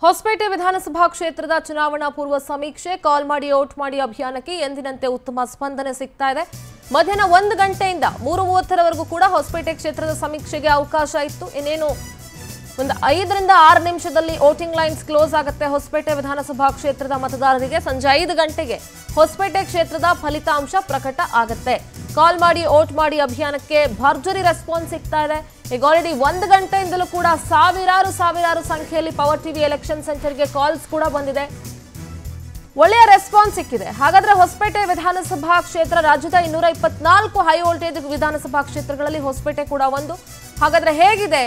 ಹೊಸಪೇಟೆ ವಿಧಾನಸಭಾ ಕ್ಷೇತ್ರದ ಚುನಾವಣಾ ಪೂರ್ವ ಸಮೀಕ್ಷೆ ಕಾಲ್ ಮಾಡಿ ಔಟ್ ಮಾಡಿ ಅಭಿಯಾನಕ್ಕೆ ಎಂದಿನಂತೆ ಉತ್ತಮ ಸ್ಪಂದನೆ ಸಿಗ್ತಾ ಇದೆ ಮಧ್ಯಾಹ್ನ ಒಂದು ಗಂಟೆಯಿಂದ ಮೂರು ಮೂವತ್ತರವರೆಗೂ ಕೂಡ ಹೊಸಪೇಟೆ ಕ್ಷೇತ್ರದ ಸಮೀಕ್ಷೆಗೆ ಅವಕಾಶ ಇತ್ತು ಇನ್ನೇನು ಒಂದು ಐದರಿಂದ ಆರು ನಿಮಿಷದಲ್ಲಿ ವೋಟಿಂಗ್ ಲೈನ್ಸ್ ಕ್ಲೋಸ್ ಆಗುತ್ತೆ ಹೊಸಪೇಟೆ ವಿಧಾನಸಭಾ ಕ್ಷೇತ್ರದ ಮತದಾರರಿಗೆ ಸಂಜೆ ಐದು ಗಂಟೆಗೆ ಹೊಸಪೇಟೆ ಕ್ಷೇತ್ರದ ಫಲಿತಾಂಶ ಪ್ರಕಟ ಆಗುತ್ತೆ ಕಾಲ್ ಮಾಡಿ ವೋಟ್ ಮಾಡಿ ಅಭಿಯಾನಕ್ಕೆ ಭರ್ಜರಿ ರೆಸ್ಪಾನ್ಸ್ ಸಿಗ್ತಾ ಇದೆ ಈಗ ಆಲ್ರೆಡಿ ಒಂದು ಗಂಟೆಯಿಂದಲೂ ಕೂಡ ಸಾವಿರಾರು ಸಾವಿರಾರು ಸಂಖ್ಯೆಯಲ್ಲಿ ಪವರ್ ಟಿವಿ ಎಲೆಕ್ಷನ್ ಸೆಂಟರ್ಗೆ ಕಾಲ್ಸ್ ಕೂಡ ಬಂದಿದೆ ಒಳ್ಳೆಯ ರೆಸ್ಪಾನ್ಸ್ ಸಿಕ್ಕಿದೆ ಹಾಗಾದ್ರೆ ಹೊಸಪೇಟೆ ವಿಧಾನಸಭಾ ಕ್ಷೇತ್ರ ರಾಜ್ಯದ ಇನ್ನೂರ ಇಪ್ಪತ್ನಾಲ್ಕು ಹೈ ವೋಲ್ಟೇಜ್ ವಿಧಾನಸಭಾ ಕ್ಷೇತ್ರಗಳಲ್ಲಿ ಹೊಸಪೇಟೆ ಕೂಡ ಒಂದು ಹಾಗಾದ್ರೆ ಹೇಗಿದೆ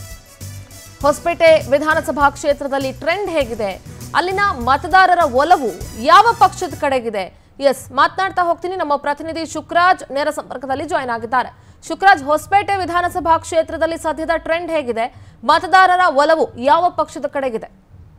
ಹೊಸಪೇಟೆ ವಿಧಾನಸಭಾ ಕ್ಷೇತ್ರದಲ್ಲಿ ಟ್ರೆಂಡ್ ಹೇಗಿದೆ ಅಲ್ಲಿನ ಮತದಾರರ ಒಲವು ಯಾವ ಪಕ್ಷದ ಕಡೆಗಿದೆ ಎಸ್ ಮಾತನಾಡ್ತಾ ಹೋಗ್ತೀನಿ ನಮ್ಮ ಪ್ರತಿನಿಧಿ ಶುಕ್ರಾಜ್ ನೇರ ಸಂಪರ್ಕದಲ್ಲಿ ಜಾಯ್ನ್ ಆಗಿದ್ದಾರೆ ಶುಕ್ರಾಜ್ ಹೊಸಪೇಟೆ ವಿಧಾನಸಭಾ ಕ್ಷೇತ್ರದಲ್ಲಿ ಸದ್ಯದ ಟ್ರೆಂಡ್ ಹೇಗಿದೆ ಮತದಾರರ ಒಲವು ಯಾವ ಪಕ್ಷದ ಕಡೆಗಿದೆ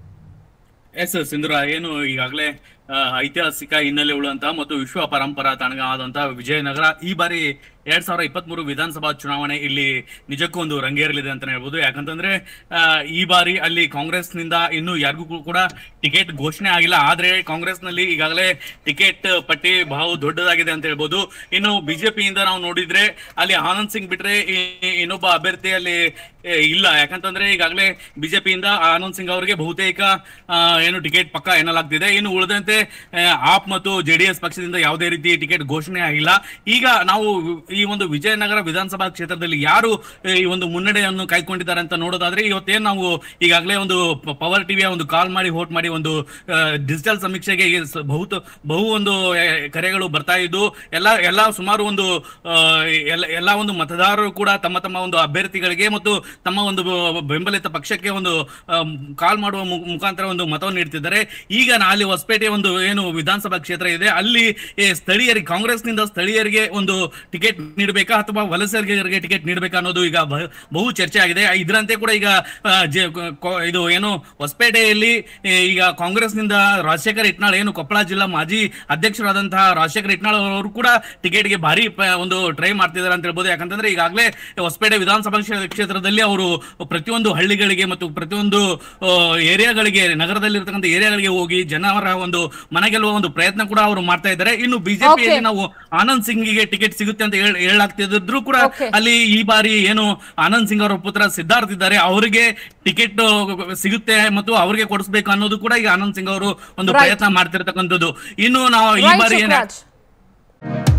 ಎಸ್ ಸಿಂಧುರ ಏನು ಈಗಾಗಲೇ ಆ, ಐತಿಹಾಸಿಕ ಹಿನ್ನೆಲೆ ಉಳ್ಳಂತಹ ಮತ್ತು ವಿಶ್ವ ಪರಂಪರಾ ತಾಣ ಆದಂತಹ ವಿಜಯನಗರ ಈ ಬಾರಿ ಎರಡ್ ಸಾವಿರದ ಇಪ್ಪತ್ತ್ ಮೂರು ವಿಧಾನಸಭಾ ಚುನಾವಣೆ ಇಲ್ಲಿ ನಿಜಕ್ಕೂ ಒಂದು ರಂಗೇರಲಿದೆ ಅಂತ ಹೇಳ್ಬೋದು ಯಾಕಂತಂದ್ರೆ ಆ, ಈ ಬಾರಿ ಅಲ್ಲಿ ಕಾಂಗ್ರೆಸ್ನಿಂದ ಇನ್ನು ಯಾರಿಗೂ ಕೂಡ ಟಿಕೆಟ್ ಘೋಷಣೆ ಆಗಿಲ್ಲ ಆದ್ರೆ ಕಾಂಗ್ರೆಸ್ನಲ್ಲಿ ಈಗಾಗಲೇ ಟಿಕೆಟ್ ಪಟ್ಟಿ ಬಹು ದೊಡ್ಡದಾಗಿದೆ ಅಂತ ಹೇಳ್ಬೋದು ಇನ್ನು ಬಿಜೆಪಿಯಿಂದ ನಾವು ನೋಡಿದ್ರೆ ಅಲ್ಲಿ ಆನಂದ್ ಸಿಂಗ್ ಬಿಟ್ರೆ ಈ- ಇನ್ನೊಬ್ಬ ಅಭ್ಯರ್ಥಿ ಅಲ್ಲಿ ಏ, ಇಲ್ಲ ಯಾಕಂತಂದ್ರೆ ಈಗಾಗಲೇ ಬಿಜೆಪಿಯಿಂದ ಆನಂದ್ ಸಿಂಗ್ ಅವರಿಗೆ ಬಹುತೇಕ ಆ, ಏನು ಟಿಕೆಟ್ ಪಕ್ಕ ಎನ್ನಲಾಗ್ತಿದೆ ಇನ್ನು ಉಳಿದಂತೆ ಆ, ಆಪ್ ಮತ್ತು ಜೆಡಿಎಸ್ ಪಕ್ಷದಿಂದ ಯಾವುದೇ ರೀತಿ ಟಿಕೆಟ್ ಘೋಷಣೆ ಆಗಿಲ್ಲ ಈಗ ನಾವು ಈ ಒಂದು ವಿಜಯನಗರ ವಿಧಾನಸಭಾ ಕ್ಷೇತ್ರದಲ್ಲಿ ಯಾರು ಆ, ಈ ಒಂದು ಮುನ್ನಡೆಯನ್ನು ಕೈಕೊಂಡಿದ್ದಾರೆ ಅಂತ ನೋಡೋದಾದ್ರೆ ಇವತ್ತೇನು ನಾವು ಈಗಾಗಲೇ ಒಂದು ಪ- ಪವರ್ ಟಿವಿಯ ಒಂದು ಕಾಲ್ ಮಾಡಿ ವೋಟ್ ಮಾಡಿ ಒಂದು ಡಿಜಿಟಲ್ ಸಮೀಕ್ಷೆಗೆ ಈ ಸ- ಬಹುತ ಬಹು ಒಂದು ಆ, ಕರೆಗಳು ಬರ್ತಾ ಇದ್ದು ಎಲ್ಲ ಎಲ್ಲ ಸುಮಾರು ಒಂದು ಆ, ಎಲ್ಲ ಎಲ್ಲ ಒಂದು ಮತದಾರರು ಕೂಡ ತಮ್ಮ ತಮ್ಮ ಒಂದು ಅಭ್ಯರ್ಥಿಗಳಿಗೆ ಮತ್ತು ತಮ್ಮ ಒಂದು ಬ- ಬೆಂಬಲಿತ ಪಕ್ಷಕ್ಕೆ ಒಂದು ಕಾಲ್ ಮಾಡುವ ಮು- ಮುಖಾಂತರ ಒಂದು ಮತವನ್ನು ನೀಡ್ತಿದ್ದಾರೆ ಈಗ ನಾ ಅಲ್ಲಿ ಹೊಸಪೇಟೆ ಒಂದು ಏನು ವಿಧಾನಸಭಾ ಕ್ಷೇತ್ರ ಇದೆ ಅಲ್ಲಿ ಏ, ಸ್ಥಳೀಯರಿಗೆ ಕಾಂಗ್ರೆಸ್ನಿಂದ ಸ್ಥಳೀಯರಿಗೆ ಒಂದು ಟಿಕೆಟ್ ನೀಡಬೇಕಾ ಅಥವಾ ವಲಸಿಗರಿಗೆ ಟಿಕೆಟ್ ನೀಡಬೇಕಾ ಅನ್ನೋದು ಈಗ ಬ- ಬಹು ಚರ್ಚೆ ಆಗಿದೆ ಇದರಂತೆ ಕೂಡ ಈಗ ಆ, ಜೆ- ಕೊ- ಇದು ಏನು ಹೊಸಪೇಟೆಯಲ್ಲಿ ಏ, ಈಗ ಕಾಂಗ್ರೆಸ್ನಿಂದ ರಾಜಶೇಖರ್ ಇಟ್ನಾಳ್ ಏನು ಕೊಪ್ಪಳ ಜಿಲ್ಲಾ ಮಾಜಿ ಅಧ್ಯಕ್ಷರಾದಂತಹ ರಾಜಶೇಖರ್ ಇಟ್ನಾಳ್ ಅವರು ಕೂಡ ಟಿಕೆಟ್ಗೆ ಭಾರಿ ಪ- ಒಂದು ಟ್ರೈ ಮಾಡ್ತಿದ್ದಾರೆ ಅಂತ ಹೇಳ್ಬೋದು ಯಾಕಂತಂದ್ರೆ ಈಗಾಗಲೇ ಹೊಸಪೇಟೆ ವಿಧಾನಸಭಾ ಕ್ಷೇ- ಕ್ಷೇತ್ರದಲ್ಲಿ ಅವರು ಪ್ರತಿಯೊಂದು ಹಳ್ಳಿಗಳಿಗೆ ಮತ್ತು ಪ್ರತಿಯೊಂದು ಆ, ಏರಿಯಾಗಳಿಗೆ ನಗರದಲ್ಲಿರ್ತಕ್ಕಂಥ ಏರಿಯಾಗಳಿಗೆ ಹೋಗಿ ಜನರ ಒಂದು ಮನೆ ಗೆಲ್ಲುವ ಒಂದು ಪ್ರಯತ್ನ ಕೂಡ ಅವರು ಮಾಡ್ತಾ ಇದ್ದಾರೆ ಇನ್ನು ಬಿಜೆಪಿಯಲ್ಲಿ Okay. ನಾವು ಆನಂದ್ ಸಿಂಗ್ಗೆ ಟಿಕೆಟ್ ಸಿಗುತ್ತೆ ಅಂತ ಹೇಳ ಹೇಳಲಾಗ್ತಿದ್ರು ಕೂಡ Okay. ಅಲ್ಲಿ ಈ ಬಾರಿ ಏನು ಆನಂದ್ ಸಿಂಗ್ ಅವರ ಪುತ್ರ ಸಿದ್ಧಾರ್ಥ್ ಇದ್ದಾರೆ ಅವರಿಗೆ ಟಿಕೆಟ್ ಸಿಗುತ್ತೆ ಮತ್ತು ಅವರಿಗೆ ಕೊಡಿಸ್ಬೇಕು ಅನ್ನೋದು ಕೂಡ ಈಗ ಆನಂದ್ ಸಿಂಗ್ ಅವರು ಒಂದು Right. ಪ್ರಯತ್ನ ಮಾಡ್ತಿರ್ತಕ್ಕಂಥದ್ದು ಇನ್ನು ನಾವು ಈ Right, ಬಾರಿ ಏನ ಶುಕ್ರಾಜ್